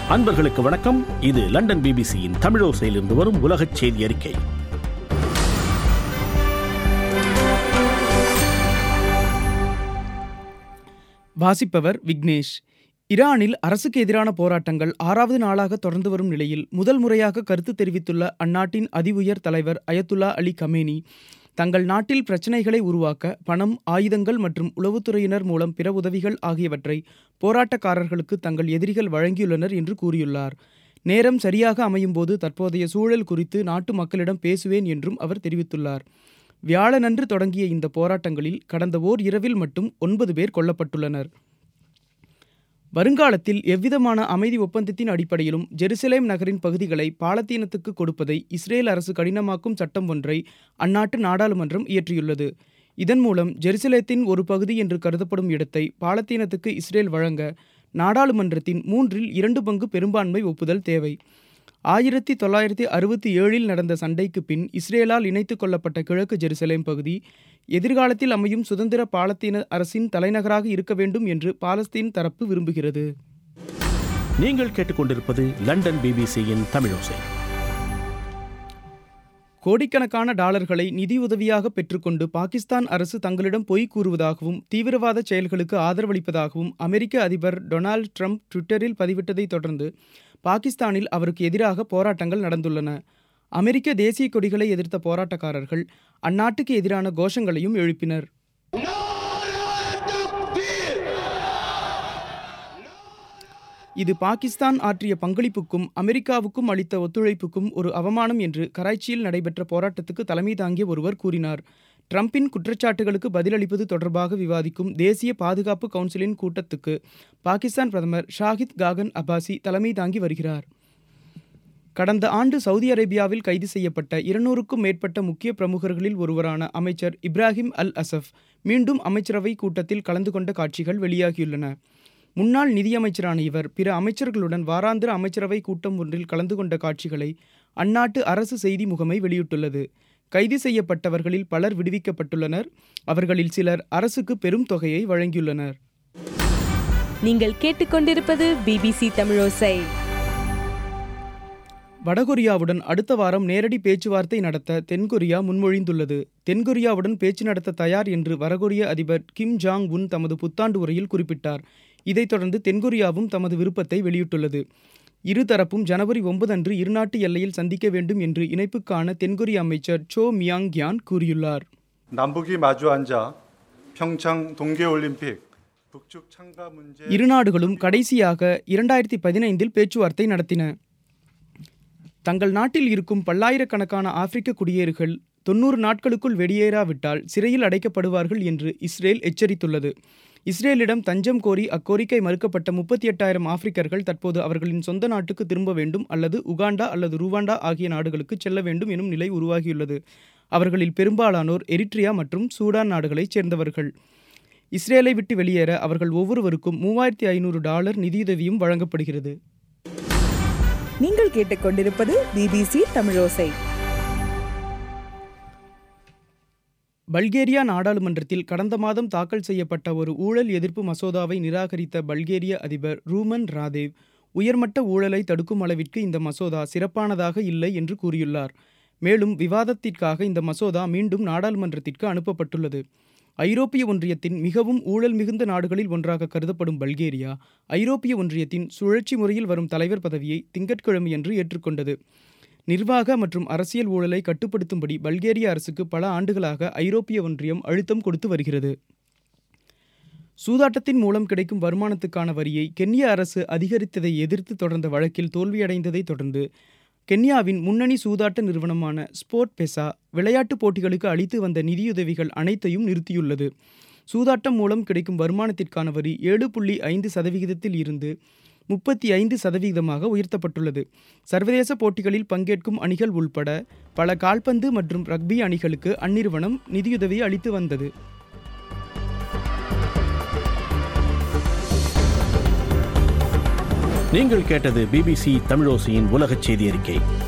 அன்பர்களுக்கு வணக்கம் இது லண்டன் பிபிசியின் தமிழோசையிலிருந்து வரும் உலகச் செய்தி அறிக்கை வாசிப்பவர் விக்னேஷ் ஈரானில் அரசுக்கு எதிரான போராட்டங்கள் ஆறாவது நாளாக தொடர்ந்து வரும் நிலையில் முதல் முறையாக கருத்து தெரிவித்துள்ள அந்நாட்டின் அதி உயர் தலைவர் அயத்துல்லா அலி கமேனி தங்கள் நாட்டில் பிரச்சினைகளை உருவாக்க பணம் ஆயுதங்கள் மற்றும் உளவுத்துறையினர் மூலம் பிற உதவிகள் ஆகியவற்றை போராட்டக்காரர்களுக்கு தங்கள் எதிரிகள் வழங்கியுள்ளனர் என்று கூறியுள்ளார் நேரம் சரியாக அமையும் போது தற்போதைய சூழல் குறித்து நாட்டு மக்களிடம் பேசுவேன் என்றும் அவர் தெரிவித்துள்ளார் வியாழனன்று தொடங்கிய இந்த போராட்டங்களில் கடந்த ஓர் இரவில் மட்டும் ஒன்பது பேர் கொல்லப்பட்டுள்ளனர் வருங்காலத்தில் எவ்விதமான அமைதி ஒப்பந்தத்தின் அடிப்படையிலும் ஜெருசலேம் நகரின் பகுதிகளை பாலத்தீனத்துக்கு கொடுப்பதை இஸ்ரேல் அரசு கடினமாக்கும் சட்டம் ஒன்றை அந்நாட்டு நாடாளுமன்றம் இயற்றியுள்ளது இதன் மூலம் ஜெருசலேத்தின் ஒரு பகுதி என்று கருதப்படும் இடத்தை பாலத்தீனத்துக்கு இஸ்ரேல் வழங்க நாடாளுமன்றத்தின் மூன்றில் இரண்டு பங்கு பெரும்பான்மை ஒப்புதல் தேவை ஆயிரத்தி தொள்ளாயிரத்தி அறுபத்தி ஏழில் நடந்த சண்டைக்கு பின் இஸ்ரேலால் இணைத்துக் கொள்ளப்பட்ட கிழக்கு ஜெருசலேம் பகுதி எதிர்காலத்தில் அமையும் சுதந்திர பாலத்தீன அரசின் தலைநகராக இருக்க வேண்டும் என்று பாலஸ்தீன் தரப்பு விரும்புகிறது நீங்கள் கேட்டுக்கொண்டிருப்பது லண்டன் பிபிசியின் தமிழோசை கோடிக்கணக்கான டாலர்களை நிதியுதவியாக பெற்றுக்கொண்டு பாகிஸ்தான் அரசு தங்களிடம் பொய் கூறுவதாகவும் தீவிரவாத செயல்களுக்கு ஆதரவளிப்பதாகவும் அமெரிக்க அதிபர் டொனால்ட் ட்ரம்ப் ட்விட்டரில் பதிவிட்டதைத் தொடர்ந்து பாகிஸ்தானில் அவருக்கு எதிராக போராட்டங்கள் நடந்துள்ளன அமெரிக்க தேசிய கொடிகளை எதிர்த்த போராட்டக்காரர்கள் அந்நாட்டுக்கு எதிரான கோஷங்களையும் எழுப்பினர் இது பாகிஸ்தான் ஆற்றிய பங்களிப்புக்கும் அமெரிக்காவுக்கும் அளித்த ஒத்துழைப்புக்கும் ஒரு அவமானம் என்று கராச்சியில் நடைபெற்ற போராட்டத்துக்கு தலைமை தாங்கிய ஒருவர் கூறினார் ட்ரம்பின் குற்றச்சாட்டுகளுக்கு பதிலளிப்பது தொடர்பாக விவாதிக்கும் தேசிய பாதுகாப்பு கவுன்சிலின் கூட்டத்துக்கு பாகிஸ்தான் பிரதமர் ஷாஹித் காகன் அப்பாசி தலைமை தாங்கி வருகிறார் கடந்த ஆண்டு சவுதி அரேபியாவில் கைது செய்யப்பட்ட இருநூறுக்கும் மேற்பட்ட முக்கிய பிரமுகர்களில் ஒருவரான அமைச்சர் இப்ராஹிம் அல் அசஃப் மீண்டும் அமைச்சரவை கூட்டத்தில் கலந்து கொண்ட காட்சிகள் வெளியாகியுள்ளன முன்னாள் நிதியமைச்சரான இவர் பிற அமைச்சர்களுடன் வாராந்திர அமைச்சரவை கூட்டம் ஒன்றில் கலந்து கொண்ட காட்சிகளை அந்நாட்டு அரசு செய்தி முகமை வெளியிட்டுள்ளது கைது செய்யப்பட்டவர்களில் பலர் விடுவிக்கப்பட்டுள்ளனர் அவர்களில் சிலர் அரசுக்கு பெரும் தொகையை வழங்கியுள்ளனர் நீங்கள் கேட்டுக்கொண்டிருப்பது பிபிசி தமிழோசை வடகொரியாவுடன் அடுத்த வாரம் நேரடி பேச்சுவார்த்தை நடத்த தென்கொரியா முன்மொழிந்துள்ளது தென்கொரியாவுடன் பேச்சு நடத்த தயார் என்று வடகொரிய அதிபர் கிம் ஜாங் உன் தமது புத்தாண்டு உரையில் குறிப்பிட்டார் இதைத் தொடர்ந்து தென்கொரியாவும் தமது விருப்பத்தை வெளியிட்டுள்ளது இருதரப்பும் ஜனவரி ஒன்பது அன்று இருநாட்டு எல்லையில் சந்திக்க வேண்டும் என்று இணைப்புக்கான தென்கொரிய அமைச்சர் சோ மியாங் கியான் கூறியுள்ளார் 남북이 마주 앉아 평창 동계올림픽 북측 참가 문제 இரு நாடுகளும் கடைசியாக இரண்டாயிரத்தி பதினைந்தில் பேச்சுவார்த்தை நடத்தின தங்கள் நாட்டில் இருக்கும் பல்லாயிரக்கணக்கான ஆப்பிரிக்க குடியேறிகள் தொன்னூறு நாட்களுக்குள் வெளியேறாவிட்டால் சிறையில் அடைக்கப்படுவார்கள் என்று இஸ்ரேல் எச்சரித்துள்ளது இஸ்ரேலிடம் தஞ்சம் கோரி அக்கோரிக்கை மறுக்கப்பட்ட முப்பத்தி எட்டாயிரம் ஆப்பிரிக்கர்கள் தற்போது அவர்களின் சொந்த நாட்டுக்கு திரும்ப வேண்டும் அல்லது உகாண்டா அல்லது ருவாண்டா ஆகிய நாடுகளுக்கு செல்ல வேண்டும் எனும் நிலை உருவாகியுள்ளது அவர்களில் பெரும்பாலானோர் எரிட்ரியா மற்றும் சூடான் நாடுகளைச் சேர்ந்தவர்கள் இஸ்ரேலை விட்டு வெளியேற அவர்கள் ஒவ்வொருவருக்கும் மூவாயிரத்தி ஐநூறு டாலர் நிதியுதவியும் வழங்கப்படுகிறது நீங்கள் கேட்டுக்கொண்டிருப்பது பிபிசி தமிழோசை பல்கேரியா நாடாளுமன்றத்தில் கடந்த மாதம் தாக்கல் செய்யப்பட்ட ஒரு ஊழல் எதிர்ப்பு மசோதாவை நிராகரித்த பல்கேரிய அதிபர் ரூமன் ராதேவ் உயர்மட்ட ஊழலை தடுக்கும் அளவிற்கு இந்த மசோதா சிறப்பானதாக இல்லை என்று கூறியுள்ளார் மேலும் விவாதத்திற்காக இந்த மசோதா மீண்டும் நாடாளுமன்றத்திற்கு அனுப்பப்பட்டுள்ளது ஐரோப்பிய ஒன்றியத்தின் மிகவும் ஊழல் மிகுந்த நாடுகளில் ஒன்றாக கருதப்படும் பல்கேரியா ஐரோப்பிய ஒன்றியத்தின் சுழற்சி முறையில் வரும் தலைவர் பதவியை திங்கட்கிழமையன்று ஏற்றுக்கொண்டது நிர்வாக மற்றும் அரசியல் ஊழலை கட்டுப்படுத்தும்படி பல்கேரிய அரசுக்கு பல ஆண்டுகளாக ஐரோப்பிய ஒன்றியம் அழுத்தம் கொடுத்து வருகிறது சூதாட்டத்தின் மூலம் கிடைக்கும் வருமானத்துக்கான வரியை கென்ய அரசு அதிகரித்ததை எதிர்த்து தொடர்ந்த வழக்கில் தோல்வியடைந்ததை தொடர்ந்து கென்யாவின் முன்னணி சூதாட்ட நிறுவனமான ஸ்போர்ட் பெசா விளையாட்டுப் போட்டிகளுக்கு அளித்து வந்த நிதியுதவிகள் அனைத்தையும் நிறுத்தியுள்ளது சூதாட்டம் மூலம் கிடைக்கும் வருமானத்திற்கான வரி ஏழு புள்ளி ஐந்து சதவிகிதத்தில் இருந்து முப்பத்தி ஐந்து சதவிகிதமாக உயர்த்தப்பட்டுள்ளது சர்வதேச போட்டிகளில் பங்கேற்கும் அணிகள் உள்பட பல கால்பந்து மற்றும் ரக்பி அணிகளுக்கு அந்நிறுவனம் நிதியுதவி அளித்து வந்தது நீங்கள் கேட்டது பிபிசி தமிழோசையின் உலகச் செய்தி அறிக்கை